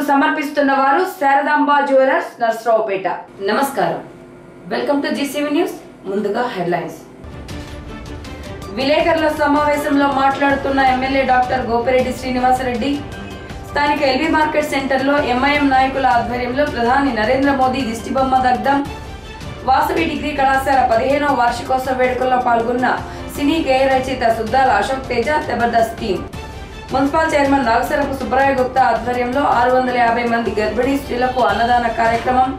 సమర్పిస్తున్న వారు శారదాంబ జ్యువెలర్స్ నర్సరావుపేట నమస్కారం వెల్కమ్ టు జీసీవీ న్యూస్ ముందుగా హెడ్లైన్స్ విలేకరుల సమావేశంలో మాట్లాడుతున్న ఎమ్మెల్యే డాక్టర్ గోపిరెడ్డి శ్రీనివాసరెడ్డి స్థానిక ఎల్బీ మార్కెట్ సెంటర్లో ఎంఐఎం నాయకుల ఆధ్వర్యంలో ప్రధాని నరేంద్ర మోదీ దిష్టిబొమ్మ దగ్ధం వాసవి డిగ్రీ కళాశాల పదిహేనవ వార్షికోత్సవ వేడుకల్లో పాల్గొన్న సినీ గేయ రచయిత Suddala Ashok Teja Jabardasth team municipal chairman Nagasarapu Subbaraya Gupta ఆధ్వర్యంలో ఆరు వందల యాభై మంది గర్భిణీ స్త్రీలకు అన్నదాన కార్యక్రమం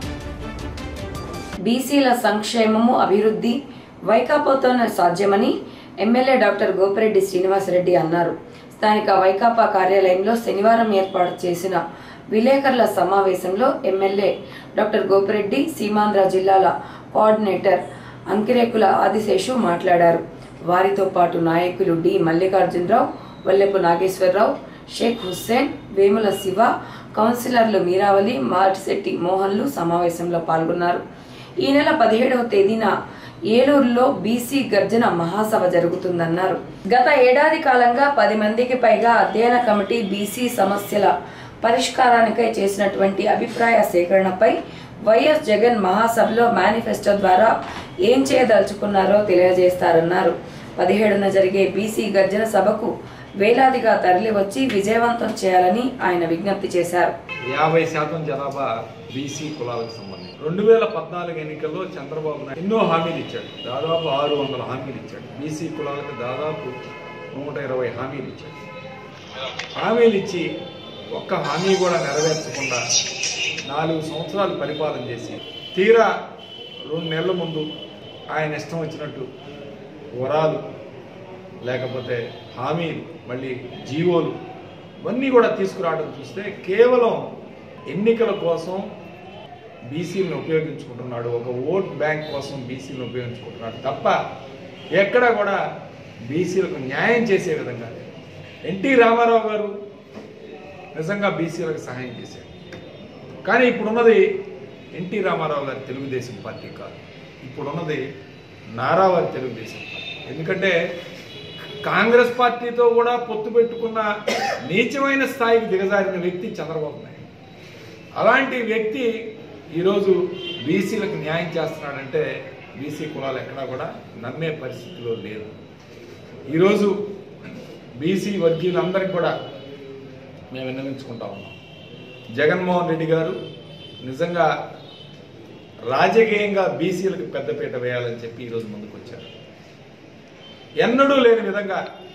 బీసీల సంక్షేమము అభివృద్ధి వైకాపాతోనే సాధ్యమని ఎమ్మెల్యే డాక్టర్ గోపిరెడ్డి శ్రీనివాసరెడ్డి అన్నారు స్థానిక వైకాపా కార్యాలయంలో శనివారం ఏర్పాటు చేసిన విలేకరుల సమావేశంలో ఎమ్మెల్యే డాక్టర్ గోపిరెడ్డి సీమాంధ్ర జిల్లాల కోఆర్డినేటర్ అంకిరేకుల ఆదిశేషు మాట్లాడారు వారితో పాటు నాయకులు డి మల్లికార్జునరావు వల్లెపు నాగేశ్వరరావు షేక్ హుస్సేన్ వేముల శివ కౌన్సిలర్లు మీరావలి మార్టిశెట్టి మోహన్లు సమావేశంలో పాల్గొన్నారు ఈ నెల పదిహేడవ తేదీన ఏలూరులో బీసీ గర్జన మహాసభ జరుగుతుందన్నారు గత ఏడాది కాలంగా పది మందికి పైగా అధ్యయన కమిటీ బీసీ సమస్యల పరిష్కారానికై చేసినటువంటి అభిప్రాయ సేకరణపై వైఎస్ జగన్ మహాసభలో మేనిఫెస్టో ద్వారా ఏం చేయదలుచుకున్నారో తెలియజేస్తారన్నారు పదిహేడున జరిగే బీసీ గర్జన సభకు వేలాదిగా తరలివచ్చి విజయవంతం చేయాలని ఆయన విజ్ఞప్తి చేశారు యాభై శాతం జనాభా బీసీ కులాలకు సంబంధించి రెండు వేల పద్నాలుగు ఎన్నికల్లో చంద్రబాబు నాయుడు ఎన్నో హామీలు ఇచ్చాడు దాదాపు ఆరు వందల హామీలు ఇచ్చాడు బీసీ కులాలకు దాదాపు నూట ఇరవై హామీలు ఇచ్చాడు హామీలు ఇచ్చి ఒక్క హామీ కూడా నెరవేర్చకుండా నాలుగు సంవత్సరాలు పరిపాలన చేసి తీరా రెండు నెలల ముందు ఆయన ఇష్టం వచ్చినట్టు వరాలు లేకపోతే హామీలు మళ్ళీ జీవోలు ఇవన్నీ కూడా తీసుకురావడం చూస్తే కేవలం ఎన్నికల కోసం బీసీలను ఉపయోగించుకుంటున్నాడు ఒక ఓట్ బ్యాంక్ కోసం బీసీలను ఉపయోగించుకుంటున్నాడు తప్ప ఎక్కడ కూడా బీసీలకు న్యాయం చేసే విధంగా లేదు. ఎన్టీ రామారావు గారు నిజంగా బీసీలకు సహాయం చేశారు కానీ ఇప్పుడున్నది ఎన్టీ రామారావు గారి తెలుగుదేశం పార్టీ కాదు ఇప్పుడున్నది నారావారి తెలుగుదేశం పార్టీ ఎందుకంటే కాంగ్రెస్ పార్టీతో కూడా పొత్తు పెట్టుకున్న నీచమైన స్థాయికి దిగజారిన వ్యక్తి చంద్రబాబు నాయుడు అలాంటి వ్యక్తి ఈరోజు బీసీలకు న్యాయం చేస్తున్నాడంటే బీసీ కులాలు ఎక్కడా కూడా నమ్మే పరిస్థితిలో లేదు ఈరోజు బీసీ వర్గీయులందరికీ కూడా మేము విన్నవించుకుంటా ఉన్నాం జగన్మోహన్ రెడ్డి గారు నిజంగా రాజకీయంగా బీసీలకు పెద్దపీట వేయాలని చెప్పి ఈరోజు ముందుకు వచ్చారు ఎన్నడూ లేని విధంగా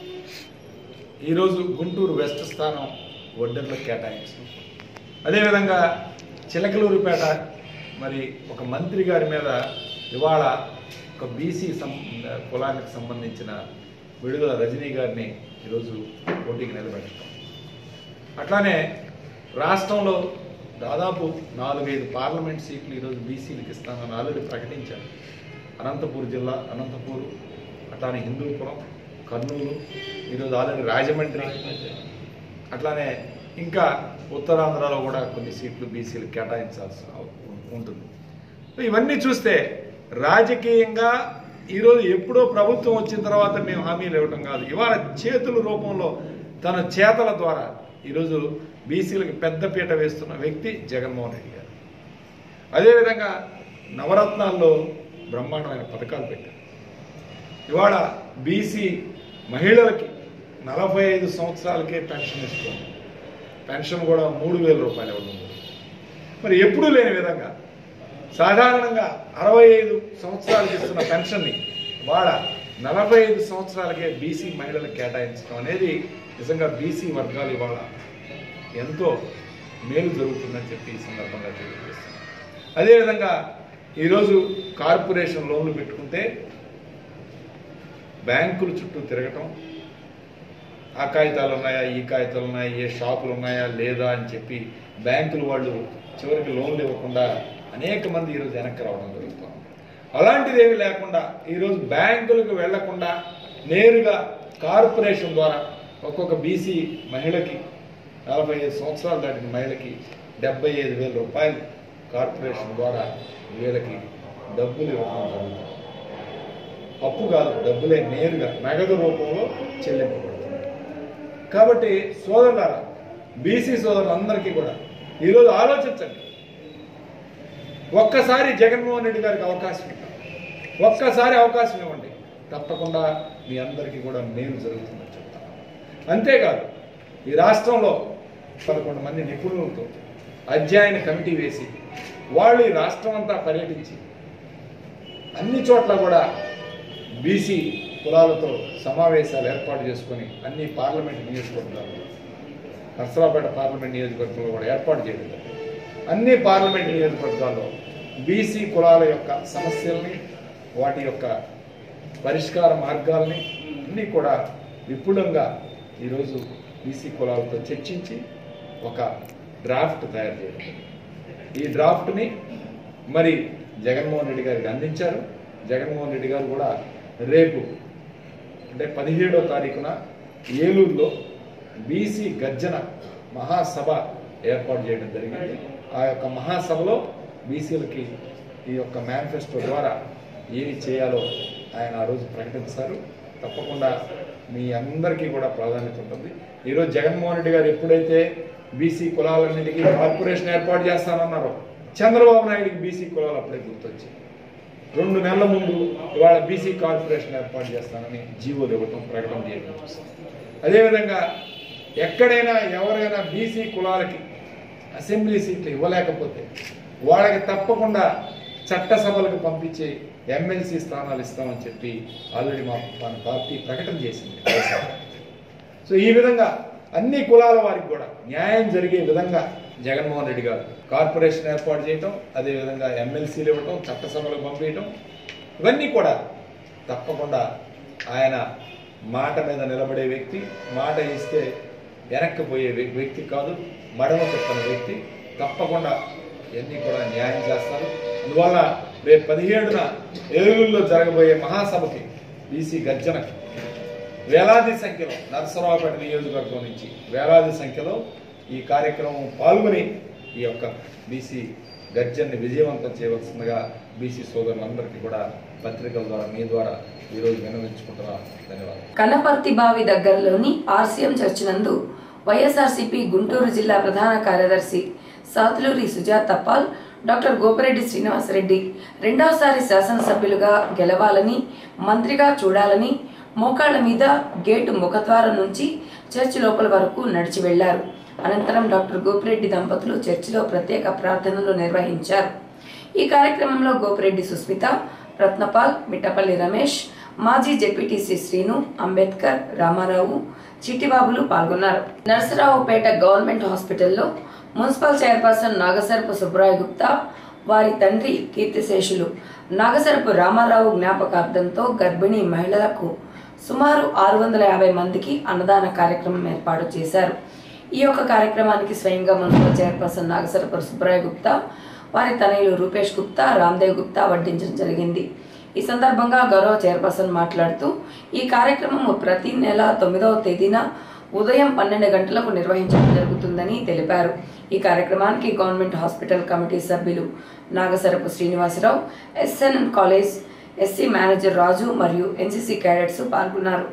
ఈరోజు గుంటూరు వెస్ట్ స్థానం ఒడ్డర్లకు కేటాయించారు అదేవిధంగా చిలకలూరుపేట మరి ఒక మంత్రి గారి మీద ఇవాళ ఒక బీసీ సం కులానికి సంబంధించిన విడుదల రజనీ గారిని ఈరోజు పోటీకి నిలబెట్టడం అట్లానే రాష్ట్రంలో దాదాపు నాలుగైదు పార్లమెంట్ సీట్లు ఈరోజు బీసీలకు ఇస్తానని ఆల్రెడీ ప్రకటించారు అనంతపూర్ జిల్లా అనంతపూర్ అట్లానే హిందూపురం కర్నూలు ఈరోజు ఆల్రెడీ రాజమండ్రి అట్లానే ఇంకా ఉత్తరాంధ్రలో కూడా కొన్ని సీట్లు బీసీలు కేటాయించాల్సి ఉంటుంది ఇవన్నీ చూస్తే రాజకీయంగా ఈరోజు ఎప్పుడో ప్రభుత్వం వచ్చిన తర్వాత మేము హామీలు ఇవ్వటం కాదు ఇవాళ చేతుల రూపంలో తన చేతల ద్వారా ఈరోజు బీసీలకు పెద్దపీట వేస్తున్న వ్యక్తి జగన్మోహన్ రెడ్డి గారు అదేవిధంగా నవరత్నాల్లో బ్రహ్మాండమైన పథకాలు పెట్టారు ఇవాళ బీసీ మహిళలకి నలభై ఐదు సంవత్సరాలకే పెన్షన్ ఇస్తుంది పెన్షన్ కూడా మూడు వేల రూపాయలు ఇవ్వడం మరి ఎప్పుడూ లేని విధంగా సాధారణంగా అరవై ఐదు సంవత్సరాలకి ఇస్తున్న పెన్షన్ని వాళ్ళ నలభై ఐదు సంవత్సరాలకే బీసీ మహిళలకు కేటాయించడం అనేది నిజంగా బీసీ వర్గాలు ఇవాళ ఎంతో మేలు జరుగుతుందని చెప్పి ఈ సందర్భంగా తెలియజేస్తున్నాను అదేవిధంగా ఈరోజు కార్పొరేషన్ లోన్లు పెట్టుకుంటే బ్యాంకుల చుట్టూ తిరగటం ఆ కాగితాలు ఉన్నాయా ఈ కాగితాలు ఉన్నాయా ఏ షాపులు ఉన్నాయా లేదా అని చెప్పి బ్యాంకులు వాళ్ళు చివరికి లోన్లు ఇవ్వకుండా అనేక మంది ఈరోజు వెనక్కి రావడం జరుగుతుంది అలాంటిది ఏమీ లేకుండా ఈరోజు బ్యాంకులకు వెళ్లకుండా నేరుగా కార్పొరేషన్ ద్వారా ఒక్కొక్క బీసీ మహిళకి నలభై ఐదు సంవత్సరాలు దాటిన మహిళకి డెబ్బై ఐదు వేల రూపాయలు కార్పొరేషన్ ద్వారా వీళ్ళకి డబ్బులు ఇవ్వడం జరుగుతుంది అప్పు కాదు డబ్బులే నేరుగా నగదు రూపంలో చెల్లింపబడుతుంది కాబట్టి సోదరులారా బీసీ సోదరులందరికీ కూడా ఈరోజు ఆలోచించండి ఒక్కసారి జగన్మోహన్ రెడ్డి గారికి అవకాశం ఇవ్వండి ఒక్కసారి అవకాశం ఇవ్వండి తప్పకుండా మీ అందరికీ కూడా మేలు జరుగుతుందని చెప్తాను అంతేకాదు ఈ రాష్ట్రంలో పదకొండు మంది నిపుణులతో అధ్యయన కమిటీ వేసి వాళ్ళు ఈ రాష్ట్రం అంతా పర్యటించి అన్ని చోట్ల కూడా బీసీ కులాలతో సమావేశాలు ఏర్పాటు చేసుకొని అన్ని పార్లమెంట్ నియోజకవర్గాల్లో నర్సరావుపేట పార్లమెంట్ నియోజకవర్గంలో కూడా ఏర్పాటు చేయడం జరిగింది. అన్ని పార్లమెంట్ నియోజకవర్గాల్లో బీసీ కులాల యొక్క సమస్యల్ని వాటి యొక్క పరిష్కార మార్గాల్ని అన్నీ కూడా విపులంగా ఈరోజు బీసీ కులాలతో చర్చించి ఒక డ్రాఫ్ట్ తయారు చేయడం ఈ డ్రాఫ్ట్ని మరి జగన్మోహన్ రెడ్డి గారికి అందించారు జగన్మోహన్ రెడ్డి గారు కూడా రేపు అంటే పదిహేడో తారీఖున ఏలూరులో బీసీ గర్జన మహాసభ ఏర్పాటు చేయడం జరిగింది ఆ యొక్క మహాసభలో బీసీలకి ఈ యొక్క మేనిఫెస్టో ద్వారా ఏమి చేయాలో ఆయన ఆ రోజు ప్రకటించారు తప్పకుండా మీ అందరికీ కూడా ప్రాధాన్యత ఉంటుంది ఈరోజు జగన్మోహన్ రెడ్డి గారు ఎప్పుడైతే బీసీ కులాలన్నిటికీ కార్పొరేషన్ ఏర్పాటు చేస్తానన్నారో చంద్రబాబు నాయుడికి బీసీ కులాలు అప్పుడే గుర్తొచ్చింది రెండు నెలల ముందు ఇవాళ బీసీ కార్పొరేషన్ ఏర్పాటు చేస్తానని జీవోలు ఇవ్వటం ప్రకటన చేయడం చూస్తాం అదేవిధంగా ఎక్కడైనా ఎవరైనా బీసీ కులాలకి అసెంబ్లీ సీట్లు ఇవ్వలేకపోతే వాళ్ళకి తప్పకుండా చట్టసభలకు పంపించే ఎమ్మెల్సీ స్థానాలు ఇస్తామని చెప్పి ఆల్రెడీ మా మన పార్టీ ప్రకటన చేసింది సో ఈ విధంగా అన్ని కులాల వారికి కూడా న్యాయం జరిగే విధంగా జగన్మోహన్ రెడ్డి గారు కార్పొరేషన్ ఏర్పాటు చేయటం అదేవిధంగా ఎమ్మెల్సీలు ఇవ్వటం చట్టసభలకు పంపించడం ఇవన్నీ కూడా తప్పకుండా ఆయన మాట మీద నిలబడే వ్యక్తి మాట ఇస్తే వెనక్కిపోయే వ్య- వ్యక్తి కాదు మడమ చెప్పని వ్యక్తి తప్పకుండా ఇవన్నీ కూడా న్యాయం చేస్తారు అందువల్ల రేపు పదిహేడున ఏలూరులో జరగబోయే మహాసభకి బీసీ గర్జనకి వేలాది సంఖ్యలో నరసరావుపేట నియోజకవర్గం నుంచి వేలాది సంఖ్యలో ఈ కార్యక్రమం పాల్గొని ఈ యొక్క బీసీ గర్జన్ని విజయవంతం చేయవలసిందిగా బీసీ సోదరులందరికీ కూడా పత్రికల ద్వారా మీ ద్వారా ఈరోజు విన్నవించుకుంటున్నా ధన్యవాదాలు కనపర్తి బావి దగ్గరలోని ఆర్సీఎం చర్చ్ నందు వైఎస్ఆర్సీపీ గుంటూరు జిల్లా ప్రధాన కార్యదర్శి సాతులూరి సుజాత పాల్ డాక్టర్ గోపిరెడ్డి శ్రీనివాసరెడ్డి రెండవసారి శాసనసభ్యులుగా గెలవాలని మంత్రిగా చూడాలని మోకాళ్ల మీద గేటు ముఖద్వారం నుంచి చర్చి లోపల వరకు నడిచి వెళ్లారు అనంతరం డాక్టర్ గోపిరెడ్డి దంపతులు చర్చిలో ప్రత్యేక ప్రార్థనలు నిర్వహించారు ఈ కార్యక్రమంలో గోపిరెడ్డి సుస్మిత రత్నపాల్ మిట్టపల్లి రమేష్ మాజీ జెడ్పీటీసీ శ్రీను అంబేద్కర్ రామారావు చిట్టిబాబులు పాల్గొన్నారు నరసరావుపేట గవర్నమెంట్ హాస్పిటల్లో మున్సిపల్ చైర్పర్సన్ నాగసరపు సుబ్రాయ్ గుప్తా వారి తండ్రి కీర్తిశేషులు నాగసరపు రామారావు జ్ఞాపకార్థంతో గర్భిణీ మహిళలకు సుమారు ఆరు వందల యాభై మందికి అన్నదాన కార్యక్రమం ఏర్పాటు చేశారు ఈ యొక్క కార్యక్రమానికి స్వయంగా మున్సిపల్ చైర్పర్సన్ నాగసరపు సుబ్రాయ్ గుప్తా వారి తనయులు రూపేష్ గుప్తా రామ్దేవ్ గుప్తా వడ్డించడం జరిగింది ఈ సందర్భంగా గౌరవ చైర్పర్సన్ మాట్లాడుతూ ఈ కార్యక్రమం ప్రతి నెల తొమ్మిదవ తేదీన ఉదయం పన్నెండు గంటలకు నిర్వహించడం జరుగుతుందని తెలిపారు ఈ కార్యక్రమానికి గవర్నమెంట్ హాస్పిటల్ కమిటీ సభ్యులు Nagasarapu Srinivasarao SNN college SC manager Raju మరియు ఎన్సీసీ క్యాడెట్స్ పాల్గొన్నారు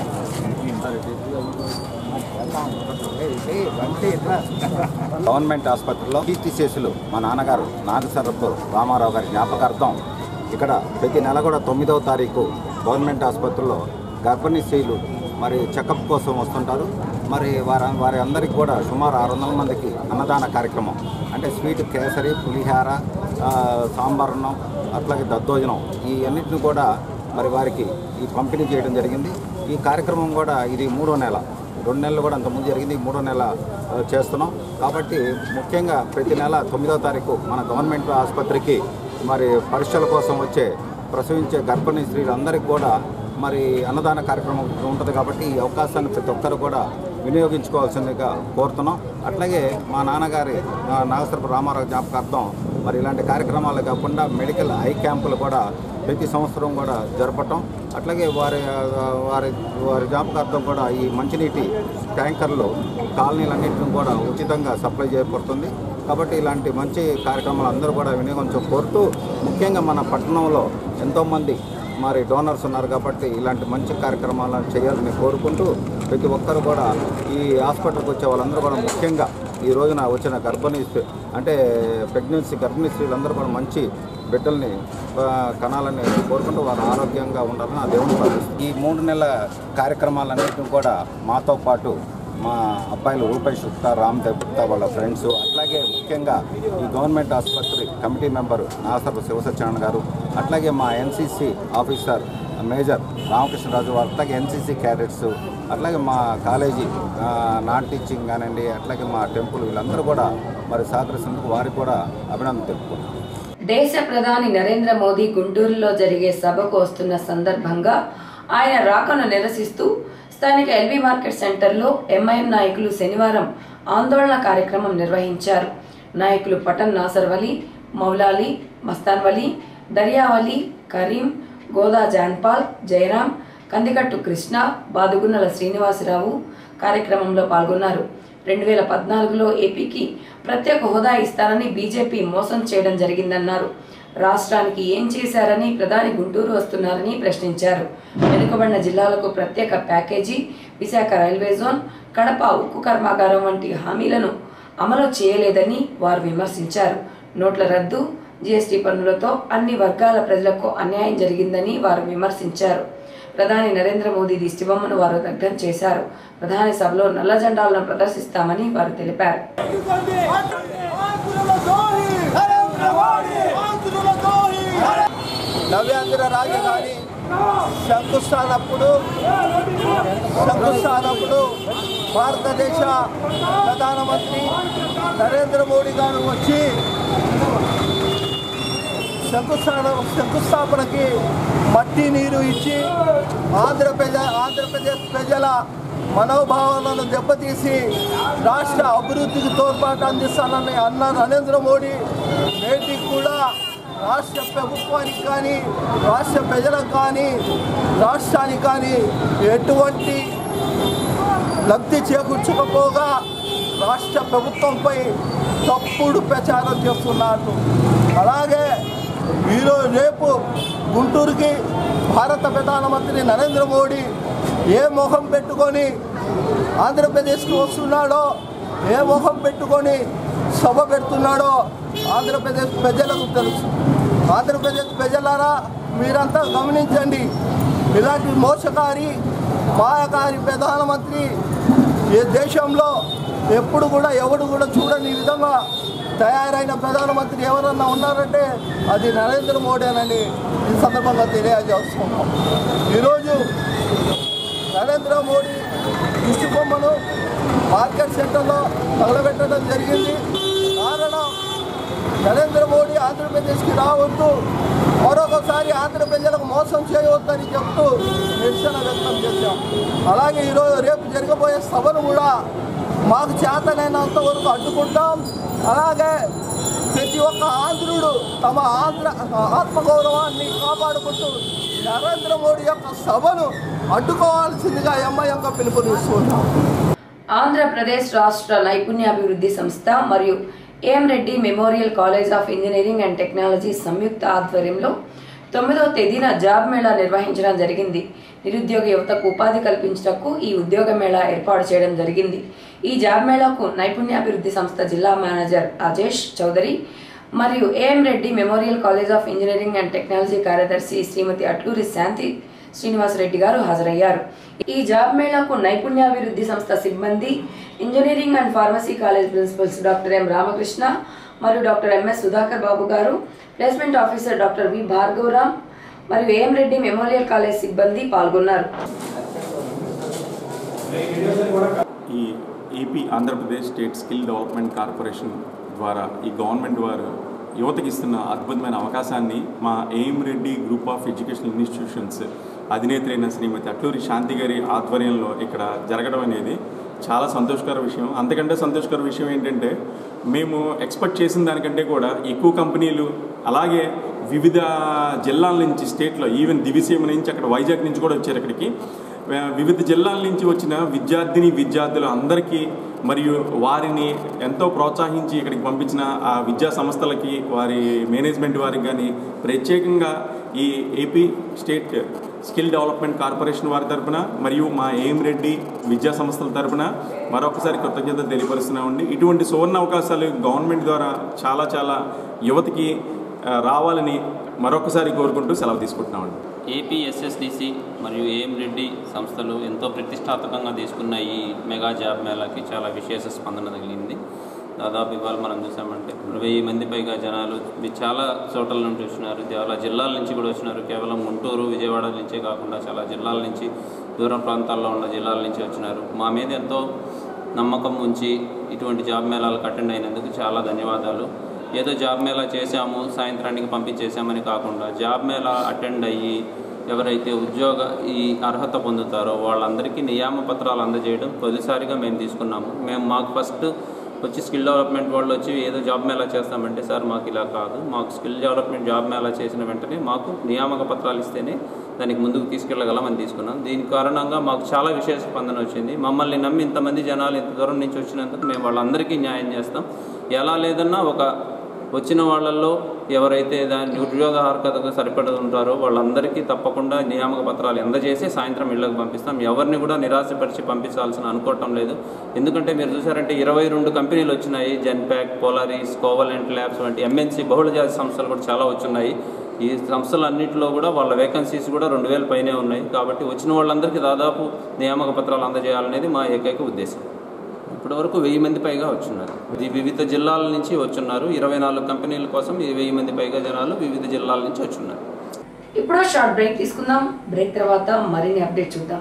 గవర్నమెంట్ ఆసుపత్రిలో కీర్తిశేషులు మా నాన్నగారు నాగసరపు రామారావు గారి జ్ఞాపకార్థం ఇక్కడ ప్రతి నెల కూడా తొమ్మిదవ తారీఖు గవర్నమెంట్ ఆసుపత్రిలో గర్భిణీ స్త్రీలు మరి చెకప్ కోసం వస్తుంటారు మరి వారి వారి అందరికీ కూడా సుమారు ఆరు వందల మందికి అన్నదాన కార్యక్రమం అంటే స్వీట్ కేసరి పులిహార ఆ, సాంబారన్నం అట్లాగే దద్దోజనం ఈ అన్నిటిని కూడా మరి వారికి ఈ పంపిణీ చేయడం జరిగింది ఈ కార్యక్రమం కూడా ఇది మూడో నెల రెండు నెలలు కూడా అంతకుముందు జరిగింది ఈ మూడో నెల ఆ, చేస్తున్నాం కాబట్టి ముఖ్యంగా ప్రతి నెల తొమ్మిదవ తారీఖు మన గవర్నమెంట్ ఆసుపత్రికి మరి పరీక్షల కోసం వచ్చే ప్రసవించే గర్భిణీ స్త్రీలందరికీ కూడా మరి అన్నదాన కార్యక్రమం ఉంటుంది కాబట్టి ఈ అవకాశాన్ని ప్రతి ఒక్కరు కూడా వినియోగించుకోవాల్సిందిగా కోరుతున్నాం అట్లాగే మా నాన్నగారి ఆ, నాగసరపు రామారావు జ్ఞాపకార్థం మరి ఇలాంటి కార్యక్రమాలు కాకుండా మెడికల్ ఐ క్యాంపులు కూడా ప్రతి సంవత్సరం కూడా జరపటం అట్లాగే వారి ఆ, వారి వారి జ్ఞాపకార్థం కూడా ఈ మంచినీటి ట్యాంకర్లు కాలనీలన్నింటిని కూడా ఉచితంగా సప్లై చేయబడుతుంది కాబట్టి ఇలాంటి మంచి కార్యక్రమాలు అందరూ కూడా వినియోగించ కోరుతూ ముఖ్యంగా మన పట్టణంలో ఎంతోమంది మరి డోనర్స్ ఉన్నారు కాబట్టి ఇలాంటి మంచి కార్యక్రమాలను చేయాలని కోరుకుంటూ ప్రతి ఒక్కరు కూడా ఈ హాస్పిటల్కి వచ్చే వాళ్ళందరూ కూడా ముఖ్యంగా ఈ రోజున వచ్చిన గర్భిణీ స్త్రీ- అంటే ప్రెగ్నెన్సీ గర్భిణీ స్త్రీలందరూ కూడా మంచి బిడ్డల్ని ఆ, కనాలని కోరుకుంటూ వారు ఆరోగ్యంగా ఉండాలని ఆ దేవుని ప్రార్థిస్తున్నాను. ఈ మూడు నెలల కార్యక్రమాలన్నింటినీ కూడా మాతో పాటు మా అబ్బాయిలు రూపేష్ గుప్తా రామ్ దేవ్ గుప్తా వాళ్ళ ఫ్రెండ్స్ అట్లాగే ముఖ్యంగా ఈ గవర్నమెంట్ ఆసుపత్రి కమిటీ మెంబర్ నాసర్ శివసత్యనారాయణ గారు అట్లాగే మా ఎన్సీసీ ఆఫీసర్ మేజర్ రామకృష్ణరాజు అట్లాగే ఎన్సీసీ క్యాడెట్స్ అట్లాగే మా కాలేజీ ఆ, నాన్ టీచింగ్ కానివ్వండి అట్లాగే మా టెంపుల్ వీళ్ళందరూ కూడా మరి సహకరిస్తున్నందుకు వారికి కూడా అభినందన తెలుపుకుంటున్నాను దేశ ప్రధాని నరేంద్ర మోదీ గుంటూరులో జరిగే సభకు వస్తున్న సందర్భంగా ఆయన రాకను నిరసిస్తూ స్థానిక ఎల్బీ మార్కెట్ సెంటర్లో ఎంఐఎం నాయకులు శనివారం ఆందోళన కార్యక్రమం నిర్వహించారు నాయకులు పటన్ నాసర్ వలి మౌలాలి మస్తాన్ వలి దర్యావలి కరీం గోదా జాన్పాల్ జయరాం కందికట్టు కృష్ణ బాదుగున్నల శ్రీనివాసరావు కార్యక్రమంలో పాల్గొన్నారు రెండు వేల పద్నాలుగులో ఏపీకి ప్రత్యేక హోదా ఇస్తానని బీజేపీ మోసం చేయడం జరిగిందన్నారు రాష్ట్రానికి ఏం చేశారని ప్రధాని గుంటూరు వస్తున్నారని ప్రశ్నించారు వెనుకబడిన జిల్లాలకు ప్రత్యేక package Visakha railway zone Kadapa ఉక్కు కర్మాగారం వంటి హామీలను అమలు చేయలేదని వారు విమర్శించారు నోట్ల రద్దు జీఎస్టీ పన్నులతో అన్ని వర్గాల ప్రజలకు అన్యాయం జరిగిందని వారు విమర్శించారు ప్రధాని నరేంద్ర మోదీ దిష్టిబొమ్మను వారు దగ్ధం చేశారు ప్రధాని సభలో నల్ల జెండాలను ప్రదర్శిస్తామని వారు తెలిపారు నవ్యాంధ్ర రాజధాని శంకుస్థానప్పుడు శంకుస్థానప్పుడు భారతదేశ ప్రధానమంత్రి నరేంద్ర మోడీ గారు వచ్చి శంకుస్థాన శంకుస్థాపనకి మట్టి నీరు ఇచ్చి ఆంధ్రప్రదేశ్ ఆంధ్రప్రదేశ్ ప్రజల మనోభావాలను దెబ్బతీసి రాష్ట్ర అభివృద్ధికి తోడ్పాటు అందిస్తానని అన్న నరేంద్ర మోడీ నేటికి కూడా రాష్ట్ర ప్రభుత్వానికి కానీ రాష్ట్ర ప్రజలకు కానీ రాష్ట్రానికి కానీ ఎటువంటి లబ్ధి చేకూర్చకపోగా రాష్ట్ర ప్రభుత్వంపై తప్పుడు ప్రచారం చేస్తున్నారు అలాగే ఈరోజు రేపు గుంటూరుకి భారత ప్రధానమంత్రి నరేంద్ర మోడీ ఏ మొహం పెట్టుకొని ఆంధ్రప్రదేశ్కి వస్తున్నాడో ఏ మొహం పెట్టుకొని సభ పెడుతున్నాడో ఆంధ్రప్రదేశ్ ప్రజలకు తెలుసు ఆంధ్రప్రదేశ్ ప్రజలారా మీరంతా గమనించండి ఇలాంటి మోసకారి మాయకారి ప్రధానమంత్రి ఈ దేశంలో ఎప్పుడు కూడా ఎవడు కూడా చూడని విధంగా తయారైన ప్రధానమంత్రి ఎవరన్నా ఉన్నారంటే అది నరేంద్ర మోడీ అని ఈ సందర్భంగా తెలియజేస్తున్నాం ఈరోజు నరేంద్ర మోడీ దిష్టి బొమ్మను మార్కెట్ సెంటర్లో తగలబెట్టడం జరిగింది కారణం నరేంద్ర మోడీ ఆంధ్రప్రదేశ్కి రావద్దు మరొకసారి ఆంధ్ర ప్రజలకు మోసం చేయవద్దని చెప్తూ నిరసన వ్యక్తం చేశాం అలాగే ఈరోజు రేపు జరగబోయే సభను కూడా మాకు చేతనైనంత వరకు అడ్డుకుంటాం అలాగే ప్రతి ఒక్క ఆంధ్రుడు తమ ఆంధ్ర ఆత్మగౌరవాన్ని కాపాడుకుంటూ నరేంద్ర మోడీ యొక్క సభను అడ్డుకోవాల్సిందిగా ఎంఐఎంగా పిలుపునిస్తున్నాం ఆంధ్రప్రదేశ్ రాష్ట్ర నైపుణ్యాభివృద్ధి సంస్థ మరియు AM Reddy memorial college of engineering and technology సంయుక్త ఆధ్వర్యంలో తొమ్మిదవ తేదీన జాబ్ మేళా నిర్వహించడం జరిగింది నిరుద్యోగ యువతకు ఉపాధి కల్పించటకు ఈ ఉద్యోగ మేళా ఏర్పాటు చేయడం జరిగింది ఈ జాబ్ మేళాకు నైపుణ్యాభివృద్ధి సంస్థ జిల్లా మేనేజర్ అజేష్ చౌదరి మరియు AM Reddy memorial college of engineering and technology కార్యదర్శి శ్రీమతి అట్లూరి శాంతి శ్రీనివాసరెడ్డి గారు హాజరయ్యారు ఈ జాబ్ మేళాకు నైపుణ్యాభివృద్ధి సంస్థ సిబ్బంది engineering and pharmacy college principals doctor M Ramakrishna మరియు doctor MS Sudhakar Babu garu placement officer doctor V Bhargavaram మరియు ఏఎం రెడ్డి మెమోరియల్ కాలేజ్ సిబ్బంది పాల్గొన్నారు ఈ AP Andhra Pradesh state skill development corporation ద్వారా ఈ గవర్నమెంట్ వారు యువతకి ఇస్తున్న అద్భుతమైన అవకాశాన్ని మా AM Reddy group of educational institutions అధినేత్రి అయిన శ్రీమతి అట్లూరి శాంతి గారి ఆధ్వర్యంలో ఇక్కడ జరగడం అనేది చాలా సంతోషకర విషయం అంతకంటే సంతోషకర విషయం ఏంటంటే మేము ఎక్స్పెక్ట్ చేసిన దానికంటే కూడా ఎక్కువ కంపెనీలు అలాగే వివిధ జిల్లాల నుంచి స్టేట్లో ఈవెన్ దివిసీమ నుంచి అక్కడ వైజాగ్ నుంచి కూడా వచ్చారు ఇక్కడికి వే- వివిధ జిల్లాల నుంచి వచ్చిన విద్యార్థిని విద్యార్థులు అందరికీ మరియు వారిని ఎంతో ప్రోత్సహించి ఇక్కడికి పంపించిన ఆ విద్యా సంస్థలకి వారి మేనేజ్మెంట్ వారికి కానీ ప్రత్యేకంగా ఈ AP state skill development corporation వారి తరపున మరియు మా ఏం రెడ్డి విద్యా సంస్థల తరపున మరొకసారి కృతజ్ఞత తెలియపరుస్తున్నామండి ఇటువంటి సువర్ణ అవకాశాలు గవర్నమెంట్ ద్వారా చాలా చాలా యువతకి ఆ, రావాలని మరొకసారి కోరుకుంటూ సెలవు తీసుకుంటున్నామండి ఏపీ ఎస్ఎస్డిసి మరియు ఏం రెడ్డి సంస్థలు ఎంతో ప్రతిష్టాత్మకంగా తీసుకున్న ఈ మెగా జాబ్ మేళాకి చాలా విశేష స్పందన తగిలింది దాదాపు ఇవాళ మనం చూసామంటే వెయ్యి మంది పైగా జనాలు మీ చాలా చోట్ల నుండి వచ్చినారు చాలా జిల్లాల నుంచి కూడా వచ్చినారు కేవలం గుంటూరు విజయవాడ నుంచే కాకుండా చాలా జిల్లాల నుంచి దూర ప్రాంతాల్లో ఉన్న జిల్లాల నుంచి వచ్చినారు మా మీద ఎంతో నమ్మకం ఉంచి ఇటువంటి జాబ్ మేళాలకు అటెండ్ అయినందుకు చాలా ధన్యవాదాలు ఏదో జాబ్ మేళా చేశాము సాయంత్రానికి పంపించేసామని కాకుండా జాబ్ మేళా అటెండ్ అయ్యి ఎవరైతే ఉద్యోగ ఈ అర్హత పొందుతారో వాళ్ళందరికీ నియామ పత్రాలు అందజేయడం తొలిసారిగా మేము తీసుకున్నాము మేము మాకు ఫస్ట్ వచ్చి స్కిల్ డెవలప్మెంట్ వాళ్ళు వచ్చి ఏదో జాబ్ మేళా చేస్తామంటే సార్ మాకు ఇలా కాదు మాకు స్కిల్ డెవలప్మెంట్ జాబ్ మేళా చేసిన వెంటనే మాకు నియామక పత్రాలు ఇస్తేనే దానికి ముందుకు తీసుకెళ్ళగలమని తీసుకున్నాం దీని కారణంగా మాకు చాలా విశేష స్పందన వచ్చింది మమ్మల్ని నమ్మి ఇంతమంది జనాలు ఇంత దూరం నుంచి వచ్చినందుకు మేము వాళ్ళందరికీ న్యాయం చేస్తాం ఎలా లేదన్నా ఒక వచ్చిన వాళ్ళల్లో ఎవరైతే దాని ఉద్యోగ అర్హతకు సరిపడి ఉంటారో వాళ్ళందరికీ తప్పకుండా నియామక పత్రాలు అందజేసి సాయంత్రం ఇళ్లకు పంపిస్తాం ఎవరిని కూడా నిరాశపరిచి పంపించాల్సిన అనుకోవటం లేదు ఎందుకంటే మీరు చూసారంటే ఇరవై రెండు కంపెనీలు వచ్చినాయి జెన్పాక్ పోలారీస్ కోవలెంట్ ల్యాబ్స్ వంటి ఎంఎన్సీ బహుళజాతి సంస్థలు కూడా చాలా వచ్చున్నాయి ఈ సంస్థలన్నింటిలో కూడా వాళ్ళ వేకెన్సీస్ కూడా రెండు వేల పైనే ఉన్నాయి కాబట్టి వచ్చిన వాళ్ళందరికీ దాదాపు నియామక పత్రాలు అందజేయాలనేది మా ఏకైక ఉద్దేశం ఇప్పటి వరకు వెయ్యి మంది పైగా వచ్చున్నారు ఇది వివిధ జిల్లాల నుంచి వచ్చున్నారు ఇరవై నాలుగు కంపెనీల కోసం ఈ వెయ్యి మంది పైగా జనాలు వివిధ జిల్లాల నుంచి వచ్చున్నారు ఇప్పుడు షార్ట్ బ్రేక్ తీసుకుందాం బ్రేక్ తర్వాత మరిన్ని అప్డేట్ చూద్దాం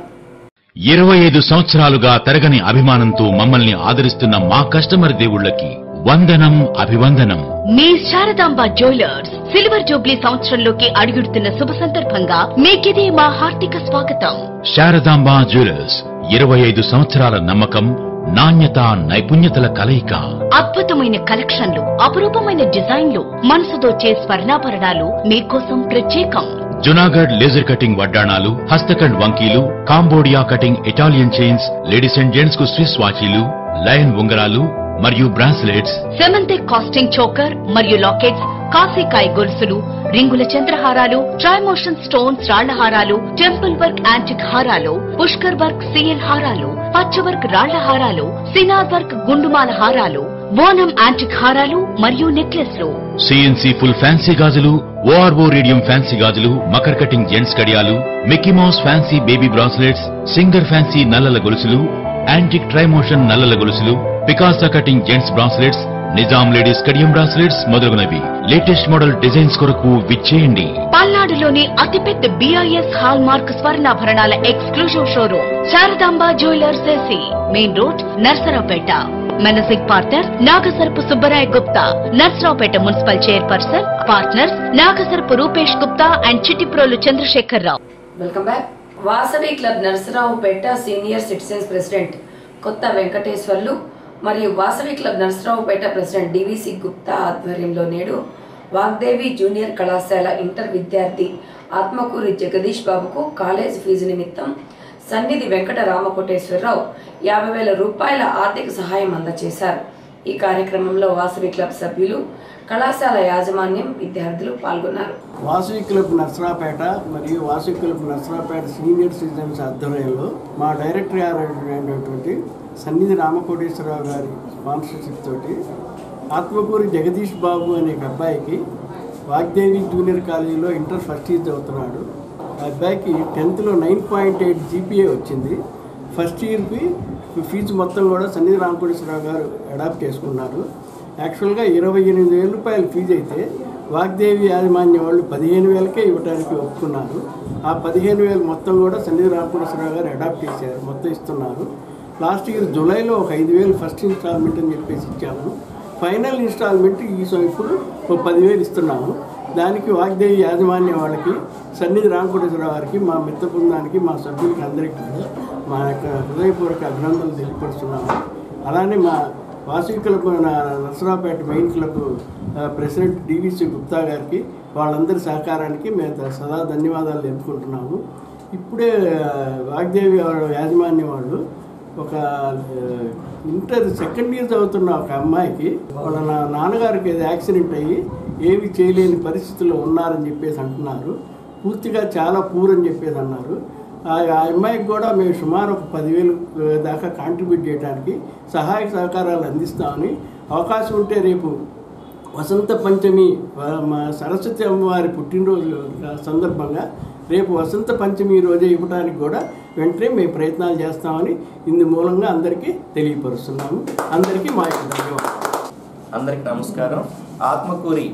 ఇరవై ఐదు సంవత్సరాలుగా తరగని అభిమానంతో మమ్మల్ని ఆదరిస్తున్న మా కస్టమర్ దేవుళ్ళకి వందనం అభివందనం మీ శారదాంబ జ్యువెలర్స్ సిల్వర్ జూబ్లీ సంవత్సరంలోకి అడుగుడుతున్న శుభ సందర్భంగా మీకిదే మా హార్దిక స్వాగతం శారదాంబ జ్యువెలర్స్ ఇరవై ఐదు సంవత్సరాల నమ్మకం నాణ్యత నైపుణ్యతల కలయిక అద్భుతమైన కలెక్షన్లు అపురూపమైన డిజైన్లు మనసు దోచే స్వర్ణాభరణాలు మీకోసం ప్రత్యేకం జునాగఢ్ లేజర్ కటింగ్ వడ్డాణాలు హస్తకండ్ వంకీలు Cambodia cutting Italian chains ladies and gents కు స్విస్ వాచీలు లయన్ ఉంగరాలు మరియు బ్రాస్లెట్స్ సెమంతే కాస్టింగ్ చోకర్ మరియు లాకెట్స్ కాశీకాయ గొలుసులు రింగుల చంద్రహారాలు ట్రైమోషన్ స్టోన్స్ రాళ్ల హారాలు టెంపుల్ వర్క్ యాంటిక్ హారాలు పుష్కర్ వర్క్ సిఎల్ హారాలు పచ్చ వర్క్ రాళ్ల హారాలు సినార్ వర్క్ గుండుమాల హారాలు బోనం యాంటిక్ హారాలు మరియు నెక్లెస్లు సిఎన్సి ఫుల్ ఫ్యాన్సీ గాజులు ఓఆర్ఓ రేడియం ఫ్యాన్సీ గాజులు మకర్ కటింగ్ జెంట్స్ కడియాలు Mickey Mouse fancy baby bracelets singer fancy నల్లల గొలుసులు యాంటిక్ ట్రైమోషన్ నల్లల గొలుసులు Picasa cutting gents bracelets Nizam ladies కడియం బ్రాస్లెట్స్ మొదలగునవి లేటెస్ట్ మోడల్ డిజైన్స్ కొరకు విచ్చేయండి పల్నాడులోని అతిపెద్ద బిఐఎస్ హాల్ మార్క్ స్వర్ణాభరణాల exclusive showroom Saradamba jewellers AC main road Narasaraopet managing partner Nagasarapu Subbarai Gupta Narasaraopet municipal chairperson partners Nagasarapu Rupesh Gupta and Chittiprolu Chandrasekhar Rao welcome back Vasavi club Narasaraopet senior citizens president Kotha Venkateswarlu మరియు Vasavi club Narasaraopet president DVC Gupta ఆధ్వర్యంలో నేడు వాగ్దేవి జూనియర్ కళాశాల ఇంటర్ విద్యార్థి ఆత్మకూరి జగదీష్ బాబుకు కాలేజ్ ఫీజు నిమిత్తం సన్నిధి వెంకట రామకోటేశ్వరరావు యాభై వేల రూపాయల ఆర్థిక సహాయం అందజేశారు ఈ కార్యక్రమంలో వాసవి క్లబ్ సభ్యులు కళాశాల యాజమాన్యం విద్యార్థులు పాల్గొన్నారు వాసవి క్లబ్ నర్సరాపేట మరియు Vasavi club Narasaraopet senior citizens ఆధ్వర్యంలో మా డైరెక్టర్ గారు అయినటువంటి సన్నిధి రామకోటేశ్వరరావు గారి స్పాన్సర్షిప్ తోటి ఆత్మకూరి జగదీష్ బాబు అనే ఒక అబ్బాయికి వాగ్దేవి జూనియర్ కాలేజీలో ఇంటర్ ఫస్ట్ ఇయర్ చదువుతున్నాడు ఆ అబ్బాయికి టెన్త్లో నైన్ పాయింట్ ఎయిట్ జీపీఏ వచ్చింది ఫస్ట్ ఇయర్కి ఫీజు మొత్తం కూడా సన్నిధి రామకోటేశ్వరరావు గారు అడాప్ట్ చేసుకున్నారు యాక్చువల్గా ఇరవై ఎనిమిది వేల రూపాయల ఫీజు అయితే వాగ్దేవి యాజమాన్యం వాళ్ళు పదిహేను వేలకే ఇవ్వడానికి ఒప్పుకున్నారు ఆ పదిహేను వేలు మొత్తం కూడా సన్నిధి రామకోటేశ్వరరావు గారు అడాప్ట్ చేశారు మొత్తం ఇస్తున్నారు లాస్ట్ ఇయర్ జూలైలో ఒక ఐదు వేలు ఫస్ట్ ఇన్స్టాల్మెంట్ అని చెప్పేసి ఇచ్చాము ఫైనల్ ఇన్స్టాల్మెంట్ ఈ సం- ఇప్పుడు ఒక పదివేలు ఇస్తున్నాము దానికి వాగ్దేవి యాజమాన్యం వాళ్ళకి సన్నిధి రామకోటేశ్వరరావు గారికి మా మిత్ర బృందానికి మా సభ్యులకి అందరికీ కూడా మా యొక్క హృదయపూర్వక అభినందనలు తెలియపరుస్తున్నాము అలానే మా వాసవి క్లబ్ నా Narasaraopet main club ah, president DVC Gupta గారికి వాళ్ళందరి సహకారానికి మేము సదా ధన్యవాదాలు తెలుపుకుంటున్నాము ఇప్పుడే ఆ, వాగ్దేవి వాళ్ళ యాజమాన్యం వాళ్ళు ఒక ఆ, ఇంటర్ సెకండ్ ఇయర్ చదువుతున్న ఒక అమ్మాయికి వాళ్ళ నా- నాన్నగారికి ఏదో యాక్సిడెంట్ అయ్యి ఏమి చేయలేని పరిస్థితుల్లో ఉన్నారని చెప్పేసి అంటున్నారు పూర్తిగా చాలా పూర్ అని చెప్పేసి అన్నారు ఆ ఆ అమ్మాయికి కూడా మేము సుమారు ఒక పదివేలు ఆ, దాకా కాంట్రిబ్యూట్ చేయడానికి సహాయ సహకారాలు అందిస్తామని అవకాశం ఉంటే రేపు వసంత పంచమి ఆ, మా సరస్వతి అమ్మవారి పుట్టినరోజు సందర్భంగా రేపు వసంత పంచమి రోజే ఇవ్వడానికి కూడా వెంటనే మేము ప్రయత్నాలు చేస్తామని ఇందు మూలంగా అందరికీ తెలియపరుస్తున్నాము అందరికీ మా యొక్క ధన్యవాదాలు అందరికి నమస్కారం ఆత్మకూరి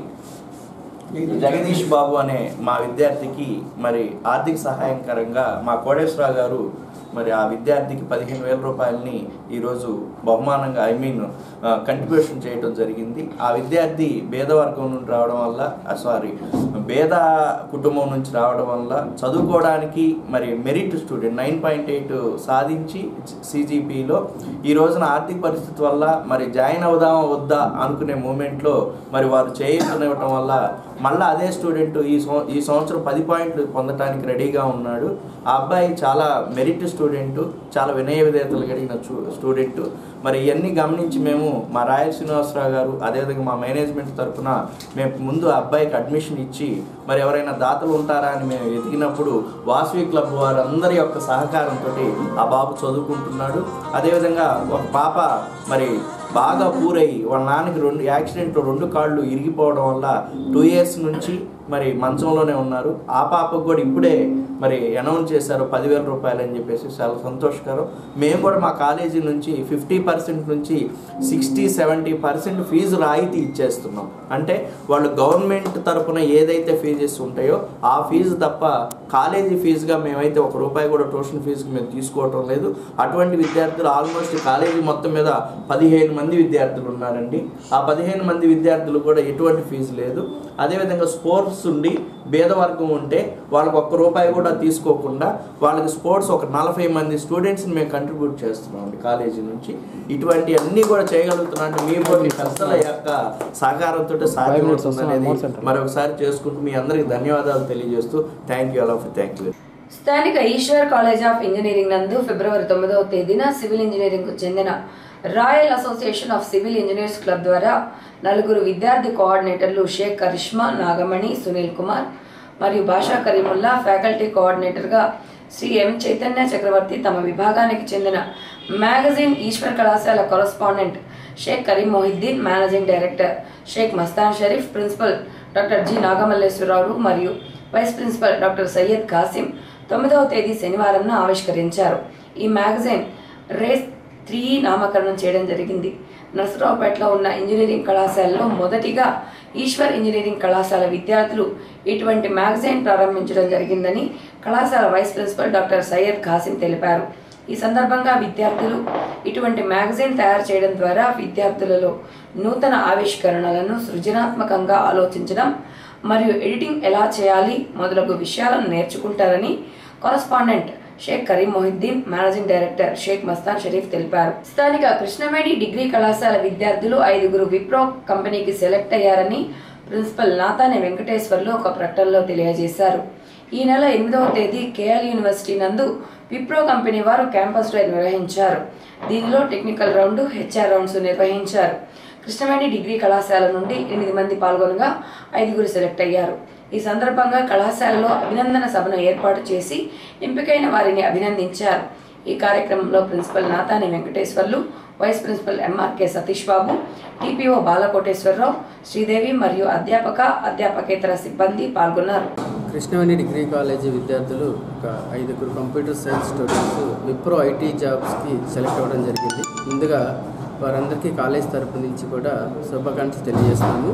జగదీష్ బాబు అనే మా విద్యార్థికి మరి ఆర్థిక సహాయకరంగా మా కోటేశ్వరరావు గారు మరి ఆ విద్యార్థికి పదిహేను వేల రూపాయలని ఈరోజు బహుమానంగా ఐ మీన్ కంట్రిబ్యూషన్ చేయడం జరిగింది ఆ విద్యార్థి పేదవర్గం నుండి రావడం వల్ల సారీ పేద కుటుంబం నుంచి రావడం వల్ల చదువుకోవడానికి మరి merit student nine point eight సాధించి సిజిపిలో ఈ రోజున ఆర్థిక పరిస్థితి వల్ల మరి జాయిన్ అవుదామా వద్దా అనుకునే మూమెంట్లో మరి వారు చేయనివ్వటం వల్ల మళ్ళీ అదే స్టూడెంట్ ఈ సంవ ఈ సంవత్సరం పది పాయింట్లు పొందడానికి రెడీగా ఉన్నాడు ఆ అబ్బాయి చాలా మెరిట్ స్టూడెంట్ చాలా వినయ విధేయతలు కలిగిన చూ- స్టూడెంట్ మరి ఇవన్నీ గమనించి మేము మా రాయల్ శ్రీనివాసరావు గారు అదేవిధంగా మా మేనేజ్మెంట్ తరఫున మేము ముందు ఆ అబ్బాయికి అడ్మిషన్ ఇచ్చి మరి ఎవరైనా దాతలు ఉంటారా అని మేము ఎదిగినప్పుడు వాసవి క్లబ్ వారందరి యొక్క సహకారంతో ఆ బాబు చదువుకుంటున్నాడు అదేవిధంగా ఒక పాప మరి బాగా పూరయ్యి వాళ్ళ నాన్నకి రెండు యాక్సిడెంట్లో రెండు కాళ్ళు ఇరిగిపోవడం వల్ల టూ ఇయర్స్ నుంచి మరి మంచంలోనే ఉన్నారు ఆ పాపకు కూడా ఇప్పుడే మరి అనౌన్స్ చేశారు పదివేల రూపాయలు అని చెప్పేసి చాలా సంతోషకరం మేము కూడా మా కాలేజీ నుంచి ఫిఫ్టీ పర్సెంట్ నుంచి సిక్స్టీ సెవెంటీ పర్సెంట్ ఫీజు రాయితీ ఇచ్చేస్తున్నాం అంటే వాళ్ళు గవర్నమెంట్ తరపున ఏదైతే ఫీజెస్ ఉంటాయో ఆ ఫీజు తప్ప కాలేజీ ఫీజుగా మేమైతే ఒక రూపాయి కూడా ట్యూషన్ ఫీజుకి మేము తీసుకోవటం లేదు అటువంటి విద్యార్థులు ఆల్మోస్ట్ కాలేజీ మొత్తం మీద పదిహేను మంది విద్యార్థులు ఉన్నారండి ఆ పదిహేను మంది విద్యార్థులు కూడా ఎటువంటి ఫీజు లేదు అదేవిధంగా స్పోర్ట్స్ ఉండి భేదవర్గం ఉంటే వాళ్ళకి ఒక్క రూపాయి కూడా తీసుకోకుండా వాళ్ళకి స్పోర్ట్స్ ఒక నలభై మంది స్టూడెంట్స్ని మేము కంట్రిబ్యూట్ చేస్తున్నాం అండి కాలేజీ నుంచి ఇటువంటి అన్నీ కూడా చేయగలుగుతున్నాం అంటే మీ కొన్ని పెద్దల యొక్క సహకారంతో సాధ్యమవుతుంది అనేది మరొకసారి చేసుకుంటూ మీ అందరికి ధన్యవాదాలు తెలియజేస్తూ thank you all of thank you స్థానిక ఈశ్వర్ కాలేజ్ ఆఫ్ ఇంజనీరింగ్ నందు ఫిబ్రవరి తొమ్మిదవ తేదీన సివిల్ ఇంజనీరింగ్ కు చెందిన royal association of civil engineers club ద్వారా నలుగురు విద్యార్థి కోఆర్డినేటర్లు షేక్ కరిష్మా నాగమణి సునీల్ కుమార్ మరియు భాషా కరీముల్లా ఫ్యాకల్టీ కోఆర్డినేటర్గా శ్రీ ఎం చైతన్య చక్రవర్తి తమ విభాగానికి చెందిన మ్యాగజైన్ ఈశ్వర్ కళాశాల correspondent Shaik Karim Mohiddin managing director Shaik Mastan Sharif principal doctor G Nagamalleswararao మరియు vice principal doctor Syed Kasim తొమ్మిదవ తేదీ శనివారంన ఆవిష్కరించారు ఈ మ్యాగజైన్ రేస్ త్రీ నామకరణం చేయడం జరిగింది నర్సరావుపేటలో ఉన్న ఇంజనీరింగ్ కళాశాలలో మొదటిగా ఈశ్వర్ ఇంజనీరింగ్ కళాశాల విద్యార్థులు ఇటువంటి మ్యాగజైన్ ప్రారంభించడం జరిగిందని కళాశాల vice principal doctor Syed Khasim తెలిపారు ఈ సందర్భంగా విద్యార్థులు ఇటువంటి మ్యాగజైన్ తయారు చేయడం ద్వారా విద్యార్థులలో నూతన ఆవిష్కరణలను సృజనాత్మకంగా ఆలోచించడం మరియు ఎడిటింగ్ ఎలా చేయాలి మొదలగు విషయాలను నేర్చుకుంటారని correspondent Shaik Karim Mohiddin managing director Shaik Mastan Sharif తెలిపారు స్థానిక కృష్ణవేణి డిగ్రీ కళాశాల విద్యార్థులు ఐదుగురు విప్రో కంపెనీకి సెలెక్ట్ అయ్యారని ప్రిన్సిపల్ నాతాని వెంకటేశ్వర్లు ఒక ప్రకటనలో తెలియజేశారు ఈ నెల ఎనిమిదవ తేదీ కేఎల్ యూనివర్సిటీ నందు విప్రో కంపెనీ వారు క్యాంపస్ డ్రైవ్ నిర్వహించారు దీనిలో టెక్నికల్ రౌండ్ హెచ్ఆర్ రౌండ్స్ నిర్వహించారు కృష్ణవేణి డిగ్రీ కళాశాల నుండి ఎనిమిది మంది పాల్గొనగా ఐదుగురు సెలెక్ట్ అయ్యారు ఈ సందర్భంగా కళాశాలలో అభినందన సభను ఏర్పాటు చేసి ఎంపికైన వారిని అభినందించారు ఈ కార్యక్రమంలో principal Natani Venkateswarlu vice principal MRK Satish Babu TPO Balakoteswararao Sridevi మరియు అధ్యాపక అధ్యాపకేతర సిబ్బంది పాల్గొన్నారు కృష్ణవేణి డిగ్రీ కాలేజీ విద్యార్థులు ఒక ఐదుగురు computer science students Wipro IT జాబ్స్కి సెలెక్ట్ అవ్వడం జరిగింది ముందుగా వారందరికీ కాలేజ్ తరపు నుంచి కూడా శుభాకాంక్షలు తెలియజేస్తున్నాము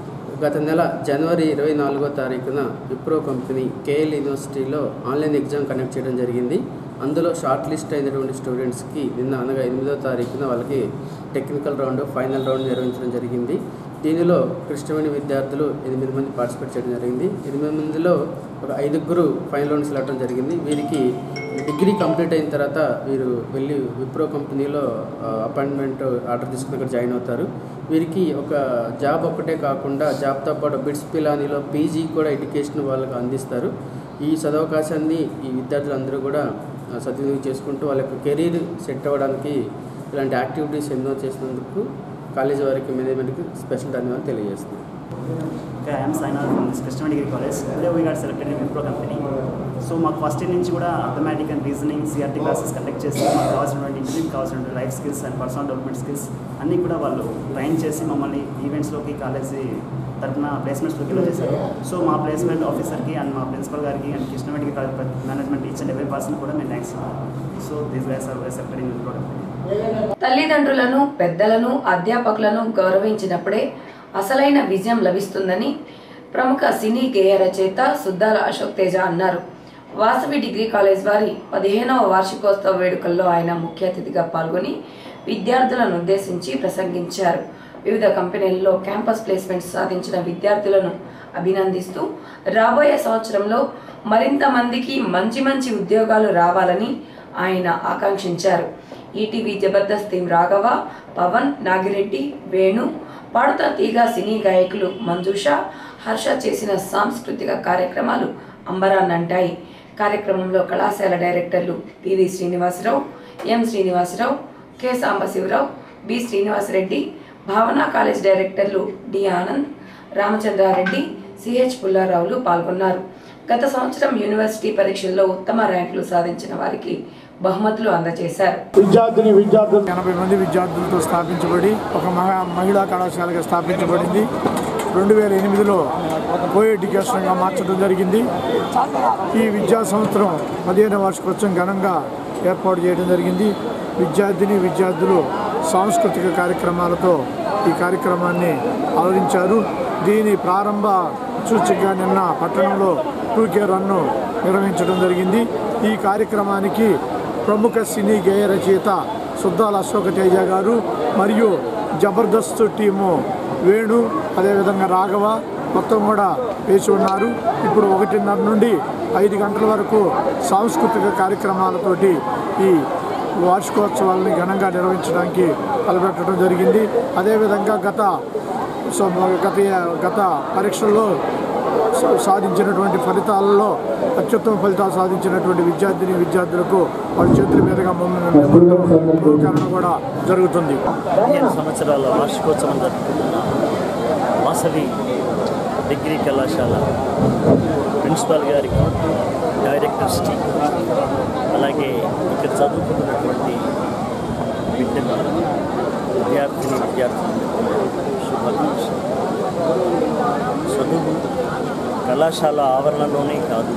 గత నెల జనవరి ఇరవై నాలుగో తారీఖున విప్రో కంపెనీ కేఎల్ యూనివర్సిటీలో ఆన్లైన్ ఎగ్జామ్ కండక్ట్ చేయడం జరిగింది అందులో షార్ట్ లిస్ట్ అయినటువంటి స్టూడెంట్స్కి నిన్న అనగా ఎనిమిదో తారీఖున వాళ్ళకి టెక్నికల్ రౌండ్ ఫైనల్ రౌండ్ నిర్వహించడం జరిగింది దీనిలో కృష్ణవేణి విద్యార్థులు ఎనిమిది మంది పార్టిసిపేట్ చేయడం జరిగింది ఎనిమిది మందిలో ఒక ఐదుగురు ఫైనల్ రౌండ్ సెలెక్ట్ అవ్వడం జరిగింది వీరికి డిగ్రీ కంప్లీట్ అయిన తర్వాత వీరు వెళ్ళి విప్రో కంపెనీలో అపాయింట్మెంట్ ఆర్డర్ తీసుకుని ఇక్కడ జాయిన్ అవుతారు వీరికి ఒక జాబ్ ఒక్కటే కాకుండా జాబ్తో పాటు బిట్స్ పిలానీలో పీజీ కూడా ఎడ్యుకేషన్ వాళ్ళకి అందిస్తారు ఈ సదవకాశాన్ని ఈ విద్యార్థులందరూ కూడా ఆ, సద్వినియోగం చేసుకుంటూ వాళ్ళ యొక్క కెరీర్ సెట్ అవ్వడానికి ఇలాంటి యాక్టివిటీస్ ఎన్నో చేసినందుకు కాలేజీ వారికి మేనేజ్మెంట్కి స్పెషల్ ధన్యవాదాలు తెలియజేస్తున్నాను Okay, I am Sainar from this Christian Degree College. Today we got selected in Wipro company. So మాకు ఫస్ట్ ఇయర్ నుంచి కూడా arithmetic and reasoning CRT classes conduct చేసి మాకు కావాల్సినటువంటి ఇంటర్వ్యూకి కావాల్సినటువంటి life skills and personal development skills అన్నీ కూడా వాళ్ళు ట్రైన్ చేసి మమ్మల్ని ఈవెంట్స్లోకి కాలేజీ తరఫున ప్లేస్మెంట్స్లోకి ఇలా చేశారు సో మా ప్లేస్మెంట్ ఆఫీసర్కి అండ్ మా ప్రిన్సిపల్ గారికి and Krishna medical college management each and every person కూడా మేము thanks so these guys are selected in Wipro company తల్లిదండ్రులను పెద్దలను అధ్యాపకులను గౌరవించినప్పుడే అసలైన విజయం లభిస్తుందని ప్రముఖ సినీ గేయ రచయిత సుద్దాల అశోక్ తేజ అన్నారు వాసవి డిగ్రీ కాలేజ్ వారి పదిహేనవ వార్షికోత్సవ వేడుకల్లో ఆయన ముఖ్య అతిథిగా పాల్గొని విద్యార్థులను ఉద్దేశించి ప్రసంగించారు వివిధ కంపెనీల్లో క్యాంపస్ ప్లేస్మెంట్స్ సాధించిన విద్యార్థులను అభినందిస్తూ రాబోయే సంవత్సరంలో మరింత మందికి మంచి మంచి ఉద్యోగాలు రావాలని ఆయన ఆకాంక్షించారు ఈటీవీ జబర్దస్త్ టీం రాఘవ పవన్ నాగిరెడ్డి వేణు పాడుతా తీగ సినీ గాయకులు మంజుష హర్ష చేసిన సాంస్కృతిక కార్యక్రమాలు అంబరాన్నంటాయి కార్యక్రమంలో కళాశాల డైరెక్టర్లు PV Srinivasarao M Srinivasarao K Sambasivarao B Srinivasareddy Bhavana college డైరెక్టర్లు డి ఆనంద్ రామచంద్రారెడ్డి సిహెచ్ పుల్లారావులు పాల్గొన్నారు గత సంవత్సరం యూనివర్సిటీ పరీక్షల్లో ఉత్తమ ర్యాంకులు సాధించిన వారికి బహుమతులు అందజేశారు విద్యార్థిని విద్యార్థులు ఎనభై మంది విద్యార్థులతో స్థాపించబడి ఒక మహా మహిళా కళాశాలగా స్థాపించబడింది రెండు వేల ఎనిమిదిలో కో ఎడ్యుకేషన్గా మార్చడం జరిగింది ఈ విద్యా సంవత్సరం పదిహేను వార్షికోత్సవం ఘనంగా ఏర్పాటు చేయడం జరిగింది విద్యార్థిని విద్యార్థులు సాంస్కృతిక కార్యక్రమాలతో ఈ కార్యక్రమాన్ని ఆదరించారు దీని ప్రారంభ సూచికగా నిన్న పట్టణంలో టూ కే రన్ను నిర్వహించడం జరిగింది ఈ కార్యక్రమానికి ప్రముఖ సినీ గేయ రచయిత సుద్దాల అశోక తేజ గారు మరియు జబర్దస్త్ టీము వేణు అదేవిధంగా రాఘవ మొత్తం కూడా వేసి ఉన్నారు ఇప్పుడు ఒకటిన్నర నుండి ఐదు గంటల వరకు సాంస్కృతిక కార్యక్రమాలతోటి ఈ వార్షికోత్సవాలని ఘనంగా నిర్వహించడానికి తలపెట్టడం జరిగింది అదేవిధంగా గత సో గత గత పరీక్షల్లో సా- సాధించినటువంటి ఫలితాలలో అత్యుత్తమ ఫలితాలు సాధించినటువంటి విద్యార్థిని విద్యార్థులకు వాళ్ళ చేతుల మీదుగా మమ్మల్ని బహుకరణ కూడా జరుగుతుంది పదిహేను సంవత్సరాల వార్షికోత్సవం జరుపుకుంటున్న వాసవి డిగ్రీ కళాశాల ప్రిన్సిపాల్ గారికి డైరెక్టర్స్కి అలాగే ఇక్కడ చదువుకుంటున్నటువంటి విద్యను విద్యార్థిని విద్యార్థులకు శుభాకాంక్షలు చదువు కళాశాల ఆవరణలోనే కాదు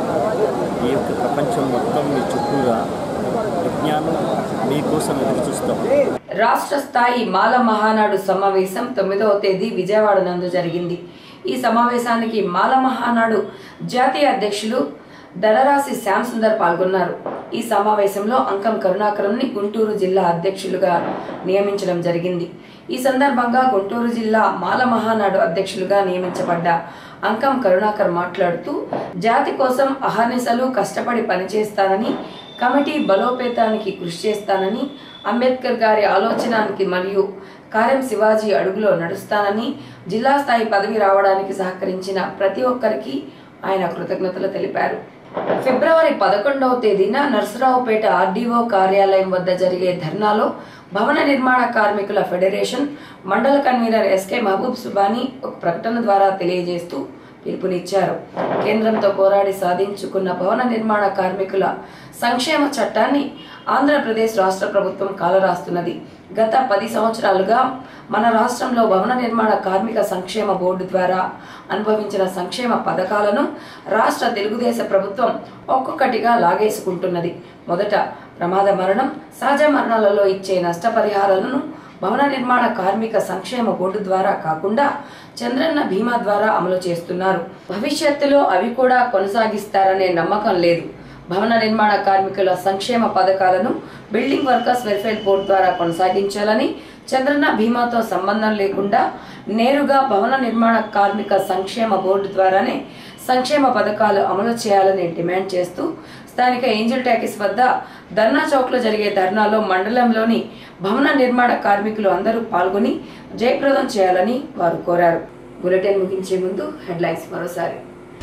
ఈ యొక్క ప్రపంచం మొత్తం మీ చుట్టూరా విజ్ఞానం మీకోసం ఎదురు చూస్తాం రాష్ట్ర స్థాయి మాల మహానాడు సమావేశం తొమ్మిదవ తేదీ విజయవాడ నందు జరిగింది ఈ సమావేశానికి మాల మహానాడు జాతీయ అధ్యక్షులు దళరాశి శ్యామ్ సుందర్ పాల్గొన్నారు ఈ సమావేశంలో అంకం కరుణాకరంని గుంటూరు జిల్లా అధ్యక్షులుగా నియమించడం జరిగింది ఈ సందర్భంగా గుంటూరు జిల్లా మాల మహానాడు అధ్యక్షులుగా నియమించబడ్డ అంకం కరుణాకర్ మాట్లాడుతూ జాతి కోసం అహర్నిశలు కష్టపడి పనిచేస్తానని కమిటీ బలోపేతానికి కృషి చేస్తానని అంబేద్కర్ గారి ఆలోచనానికి మరియు కార్యం శివాజీ అడుగులో నడుస్తానని జిల్లా స్థాయి పదవి రావడానికి సహకరించిన ప్రతి ఒక్కరికి ఆయన కృతజ్ఞతలు తెలిపారు ఫిబ్రవరి పదకొండవ తేదీన నర్సరావుపేట ఆర్డీఓ కార్యాలయం వద్ద జరిగే ధర్నాలో భవన నిర్మాణ కార్మికుల ఫెడరేషన్ మండల కన్వీనర్ ఎస్కే మహబూబ్ సుబానీ ఒక ప్రకటన ద్వారా తెలియజేస్తూ పిలుపునిచ్చారు కేంద్రంతో పోరాడి సాధించుకున్న భవన నిర్మాణ కార్మికుల సంక్షేమ చట్టాన్ని ఆంధ్రప్రదేశ్ రాష్ట్ర ప్రభుత్వం కాలరాస్తున్నది గత పది సంవత్సరాలుగా మన రాష్ట్రంలో భవన నిర్మాణ కార్మిక సంక్షేమ బోర్డు ద్వారా అనుభవించిన సంక్షేమ పథకాలను రాష్ట్ర తెలుగుదేశ ప్రభుత్వం ఒక్కొక్కటిగా లాగేసుకుంటున్నది మొదట ప్రమాద మరణం సహజ మరణాలలో ఇచ్చే నష్టపరిహారాలను భవన నిర్మాణ కార్మిక సంక్షేమ బోర్డు ద్వారా కాకుండా చంద్రన్న బీమా ద్వారా అమలు చేస్తున్నారు భవిష్యత్తులో అవి కూడా కొనసాగిస్తారనే నమ్మకం లేదు భవన నిర్మాణ కార్మికుల సంక్షేమ పథకాలను బిల్డింగ్ వర్కర్స్ వెల్ఫేర్ బోర్డు ద్వారా కొనసాగించాలని చంద్రన్న బీమాతో సంబంధం లేకుండా నేరుగా భవన నిర్మాణ కార్మిక సంక్షేమ బోర్డు ద్వారానే సంక్షేమ పథకాలు అమలు చేయాలని డిమాండ్ చేస్తూ స్థానిక ఏంజల్ టాకీస్ వద్ద ధర్నా చౌక్లో జరిగే ధర్నాలో మండలంలోని భవన నిర్మాణ కార్మికులు అందరూ పాల్గొని జయప్రదం చేయాలని వారు కోరారు బులెటిన్ ముగించే ముందు హెడ్లైన్స్ మరోసారి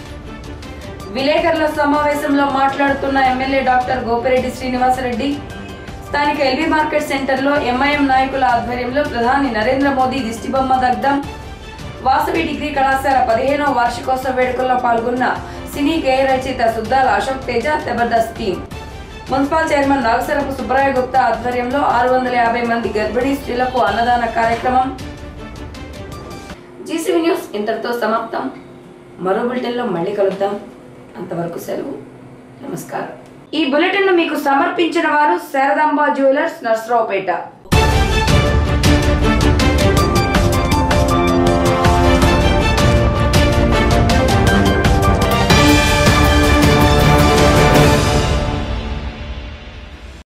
విలేకరుల సమావేశంలో మాట్లాడుతున్న ఎమ్మెల్యే డాక్టర్ గోపిరెడ్డి శ్రీనివాసరెడ్డి స్థానిక ఎల్బీ మార్కెట్ సెంటర్లో ఎంఐఎం నాయకుల ఆధ్వర్యంలో ప్రధాని నరేంద్ర మోదీ దిష్టిబొమ్మ దగ్ధం వాసవి డిగ్రీ కళాశాల పదిహేనవ వార్షికోత్సవ వేడుకల్లో పాల్గొన్న సినీ గేయ రచయిత Suddala Ashok Teja Jabardasth team municipal chairman Nagasarapu Subbaraya Gupta ఆధ్వర్యంలో ఆరు వందల యాభై మంది గర్భిణీ స్త్రీలకు అన్నదాన కార్యక్రమం జీసీవీ న్యూస్ ఇంతటితో సమాప్తం మరో బులెటిన్లో మళ్ళీ కలుద్దాం అంతవరకు సెలవు నమస్కారం ఈ బులెటిన్ మీకు సమర్పించిన వారు శారదాంబ జ్యువెలర్స్ నర్సరావుపేట